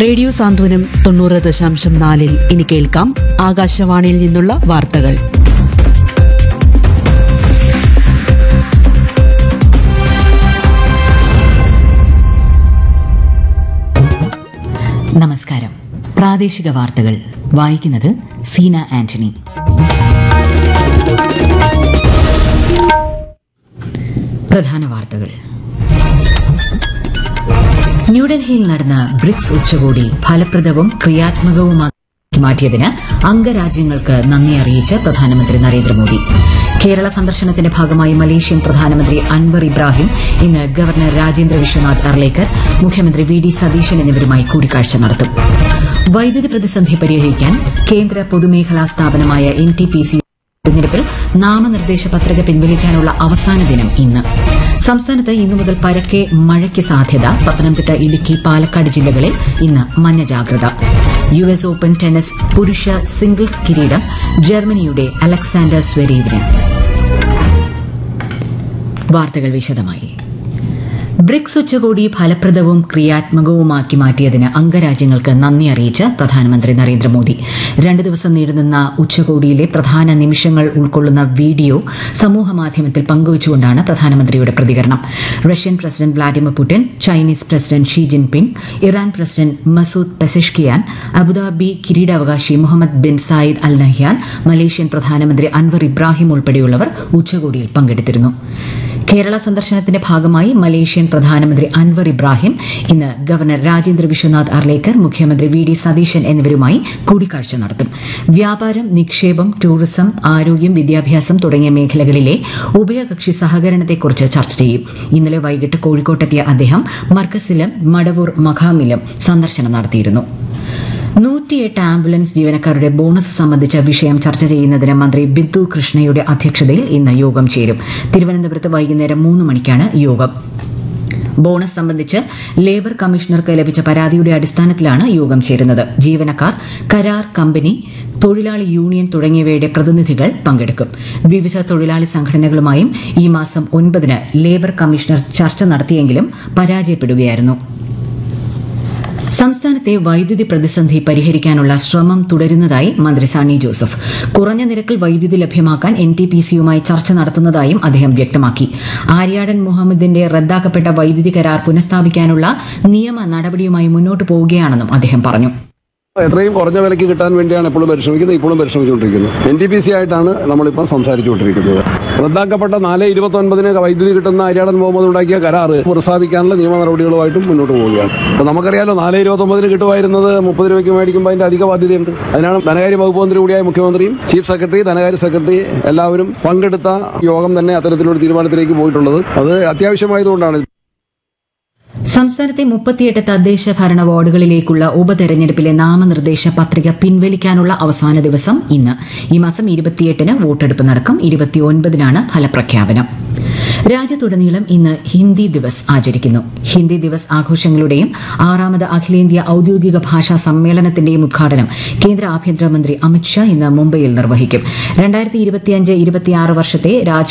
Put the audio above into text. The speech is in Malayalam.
റേഡിയോ സാന്ത്വനം തൊണ്ണൂറ് ദശാംശം നാലിൽ ഇനി കേൾക്കാം ആകാശവാണിയിൽ നിന്നുള്ള വാർത്തകൾ നമസ്കാരം പ്രാദേശിക വാർത്തകൾ വായിക്കുന്നത് സീന ആന്റണി പ്രധാന വാർത്തകൾ ന്യൂഡൽഹിയിൽ നടന്ന ബ്രിക്സ് ഉച്ചകോടി ഫലപ്രദവും ക്രിയാത്മകവുമാക്കി മാറ്റിയതിന് അംഗരാജ്യങ്ങൾക്ക് നന്ദി അറിയിച്ച് പ്രധാനമന്ത്രി നരേന്ദ്രമോദി കേരള സന്ദർശനത്തിന്റെ ഭാഗമായി മലേഷ്യൻ പ്രധാനമന്ത്രി അൻവർ ഇബ്രാഹിം ഇന്ന് ഗവർണർ രാജേന്ദ്ര വിശ്വനാഥ് അർലേക്കർ മുഖ്യമന്ത്രി വി ഡി സതീശൻ എന്നിവരുമായി കൂടിക്കാഴ്ച നടത്തും വൈദ്യുതി പ്രതിസന്ധി പരിഹരിക്കാൻ കേന്ദ്ര പൊതുമേഖലാ സ്ഥാപനമായ എൻ ടി പി സി തെരഞ്ഞെടുപ്പിൽ നാമനിർദ്ദേശ പത്രിക പിൻവലിക്കാനുള്ള അവസാന ദിനം ഇന്ന് സംസ്ഥാനത്ത് ഇന്നു മുതൽ പരക്കെ മഴയ്ക്ക് സാധ്യത പത്തനംതിട്ട ഇടുക്കി പാലക്കാട് ജില്ലകളിൽ ഇന്ന് മഞ്ഞ ജാഗ്രത യു എസ് ഓപ്പൺ ടെന്നീസ് പുരുഷ സിംഗിൾസ് കിരീടം ജർമ്മനിയുടെ അലക്സാണ്ടർ സ്വരീവിന് വാർത്തകൾ വിശദമായി ബ്രിക്സ് ഉച്ചകോടി ഫലപ്രദവും ക്രിയാത്മകവുമാക്കി മാറ്റിയതിന് അംഗരാജ്യങ്ങൾക്ക് നന്ദി അറിയിച്ച് പ്രധാനമന്ത്രി നരേന്ദ്രമോദി രണ്ട് ദിവസം നീണ്ടുനിന്ന ഉച്ചകോടിയിലെ പ്രധാന നിമിഷങ്ങൾ ഉൾക്കൊള്ളുന്ന വീഡിയോ സമൂഹമാധ്യമത്തിൽ പങ്കുവച്ചുകൊണ്ടാണ് പ്രധാനമന്ത്രിയുടെ പ്രതികരണം Russian president Vladimir Putin Chinese president Xi Jinping Iran president Masoud Pezeshkian Abu Dhabi കിരീടാവകാശി Mohamed bin Zayed Al Nahyan Malaysian പ്രധാനമന്ത്രി അൻവർ ഇബ്രാഹിം ഉൾപ്പെടെയുള്ളവർ ഉച്ചകോടിയിൽ പങ്കെടുത്തിരുന്നു കേരള സന്ദർശനത്തിന്റെ ഭാഗമായി മലേഷ്യൻ പ്രധാനമന്ത്രി അൻവർ ഇബ്രാഹിം ഇന്ന് ഗവർണർ രാജേന്ദ്ര വിശ്വനാഥ് അർലേക്കർ മുഖ്യമന്ത്രി വി ഡി സതീശൻ എന്നിവരുമായി കൂടിക്കാഴ്ച നടത്തും വ്യാപാരം നിക്ഷേപം ടൂറിസം ആരോഗ്യം വിദ്യാഭ്യാസം തുടങ്ങിയ മേഖലകളിലെ ഉഭയകക്ഷി സഹകരണത്തെക്കുറിച്ച് ചർച്ച ചെയ്യും ഇന്നലെ വൈകിട്ട് കോഴിക്കോട്ടെത്തിയ അദ്ദേഹം മർക്കസിലും മടവൂർ മഖാമിലും സന്ദർശനം നടത്തിയിരുന്നു നൂറ്റിയെട്ട് ആംബുലൻസ് ജീവനക്കാരുടെ ബോണസ് സംബന്ധിച്ച വിഷയം ചർച്ച ചെയ്യുന്നതിന് മന്ത്രി ബിന്ദു കൃഷ്ണയുടെ അധ്യക്ഷതയിൽ ഇന്ന് യോഗം ചേരും തിരുവനന്തപുരത്ത് വൈകുന്നേരം മൂന്ന് മണിക്കാണ് യോഗം ബോണസ് സംബന്ധിച്ച് ലേബർ കമ്മീഷണർക്ക് ലഭിച്ച പരാതിയുടെ അടിസ്ഥാനത്തിലാണ് യോഗം ചേരുന്നത് ജീവനക്കാർ കരാർ കമ്പനി തൊഴിലാളി യൂണിയൻ തുടങ്ങിയവയുടെ പ്രതിനിധികൾ പങ്കെടുക്കും വിവിധ തൊഴിലാളി സംഘടനകളുമായും ഈ മാസം ഒൻപതിന് ലേബർ കമ്മീഷണർ ചർച്ച നടത്തിയെങ്കിലും പരാജയപ്പെടുകയായിരുന്നു സംസ്ഥാനത്തെ വൈദ്യുതി പ്രതിസന്ധി പരിഹരിക്കാനുള്ള ശ്രമം തുടരുന്നതായി മന്ത്രി സണ്ണി ജോസഫ് കുറഞ്ഞ നിരക്കിൽ വൈദ്യുതി ലഭ്യമാക്കാൻ എൻ ടി പി സിയുമായി ചർച്ച നടത്തുന്നതായും അദ്ദേഹം വ്യക്തമാക്കി ആര്യാടൻ മുഹമ്മദിന്റെ റദ്ദാക്കപ്പെട്ട വൈദ്യുതി കരാർ പുനഃസ്ഥാപിക്കാനുള്ള നിയമ നടപടിയുമായി മുന്നോട്ട് പോവുകയാണെന്നും അദ്ദേഹം പറഞ്ഞു എത്രയും കുറഞ്ഞ വിലയ്ക്ക് കിട്ടാൻ വേണ്ടിയാണ് എപ്പോഴും പരിശ്രമിക്കുന്നത് ഇപ്പോഴും പരിശ്രമിച്ചുകൊണ്ടിരിക്കുന്നത് എൻ ടി പി സി ആയിട്ടാണ് നമ്മളിപ്പം സംസാരിച്ചുകൊണ്ടിരിക്കുന്നത് റദ്ദാക്കപ്പെട്ട നാല് ഇരുപത്തി ഒൻപതിന് വൈദ്യുതി കിട്ടുന്ന അരിയാടൻ മുഹമ്മദ് ഉണ്ടാക്കിയ കരാറ് പുനഃസ്ഥാപിക്കാനുള്ള നിയമ നടപടികളുമായിട്ടും മുന്നോട്ട് പോവുകയാണ് അപ്പോൾ നമുക്കറിയാലോ നാല് ഇരുപത്തി ഒമ്പതിന് കിട്ടുമായിരുന്നത് മുപ്പത് രൂപയ്ക്ക് മേടിക്കുമ്പോൾ അതിന്റെ അധിക ബാധ്യതയുണ്ട് അതിനാണ് ധനകാര്യ വകുപ്പ് മന്ത്രി കൂടിയായ മുഖ്യമന്ത്രിയും ചീഫ് സെക്രട്ടറി ധനകാര്യ സെക്രട്ടറി എല്ലാവരും പങ്കെടുത്ത യോഗം തന്നെ അത്തരത്തിലൊരു തീരുമാനത്തിലേക്ക് പോയിട്ടുള്ളത് അത് അത്യാവശ്യമായതുകൊണ്ടാണ് സംസ്ഥാനത്തെ മുപ്പത്തിയെട്ട് തദ്ദേശ ഭരണ വാർഡുകളിലേക്കുള്ള ഉപതെരഞ്ഞെടുപ്പിലെ നാമനിർദ്ദേശ പത്രിക പിൻവലിക്കാനുള്ള അവസാന ദിവസം ഇന്ന് ഈ മാസം ഇരുപത്തിയെട്ടിന് വോട്ടെടുപ്പ് നടക്കും ഇരുപത്തിയൊൻപതിനാണ് ഫലപ്രഖ്യാപനം രാജ്യത്തുടനീളം ഇന്ന് ഹിന്ദി ദിവസ് ആചരിക്കുന്നു ഹിന്ദി ദിവസ് ആഘോഷങ്ങളുടെയും ആറാമത് അഖിലേന്ത്യാ ഔദ്യോഗിക ഭാഷാ സമ്മേളനത്തിന്റെയും ഉദ്ഘാടനം കേന്ദ്ര ആഭ്യന്തരമന്ത്രി അമിത്ഷാ ഇന്ന് മുംബൈയിൽ നിർവഹിക്കും രണ്ടായിരത്തി ഇരുപത്തിയഞ്ച് ഇരുപത്തിയാറ് വർഷത്തെ രാജ്